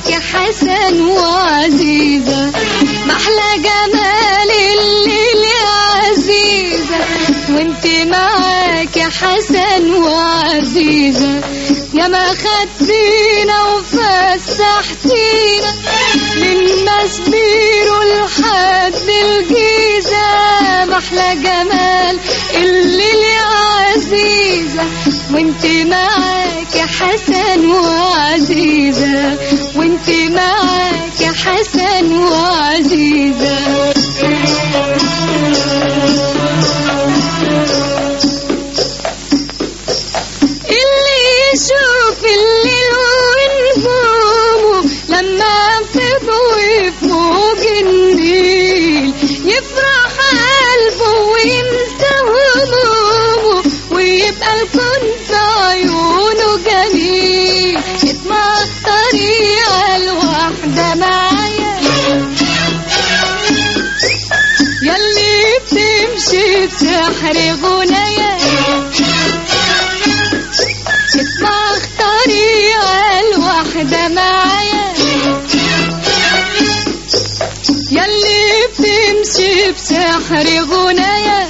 معاك يا حسن وعزيزة محلى جمال الليل يا عزيزة وانت معاك يا حسن وعزيزة يا ما خدتينا وفسحتينا من مسبير لحد الجيزة محلى جمال الليل يا عزيزة وانت معاك يا حسن وعزيزة وانت معاك يا حسن وعزيزة اللي يشوف الليل ونجومه لما تضوي في موج النيل يفرح قلبه وينسى همومه ويبقى الكون في عيونه جميل يطمع الطريقة الواحدة معايا ياللي بتمشي بسحر غنايا اسمع الطريقة الواحدة معايا ياللي بتمشي بسحر غنايا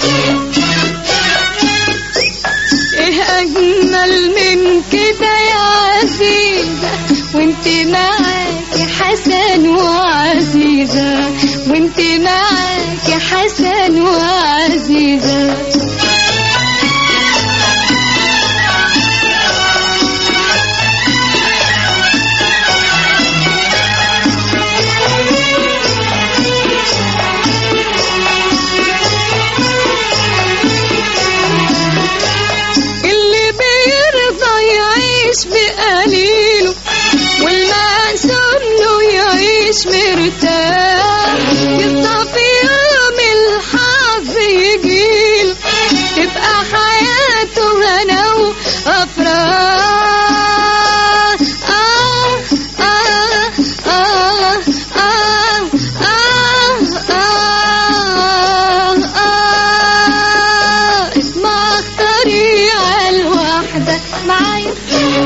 ايه اجمل من كده يا عزيزة وانت معاك يا حسن وعزيزة وانت معاك يا حسن وعزيزة اللي بيرضى يعيش بقليله والمقسوم له يعيش مرتاح يصحى في يوم الحظ يجيله تبقى حياته هنا وافراح آه آه آه آه آه آه آه اسمع الطريقة الواحدة معايا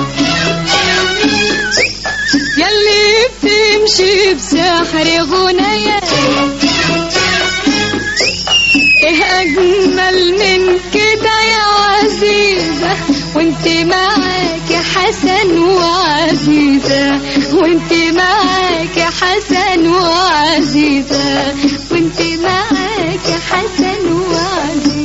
ياللي بتمشي بسحر غنايا ايه اجمل من كده يا عزيزة وانت معاك يا حسن وعزيزة وانت معاك يا حسن وعزيزة وانت معاك يا حسن وعزيزة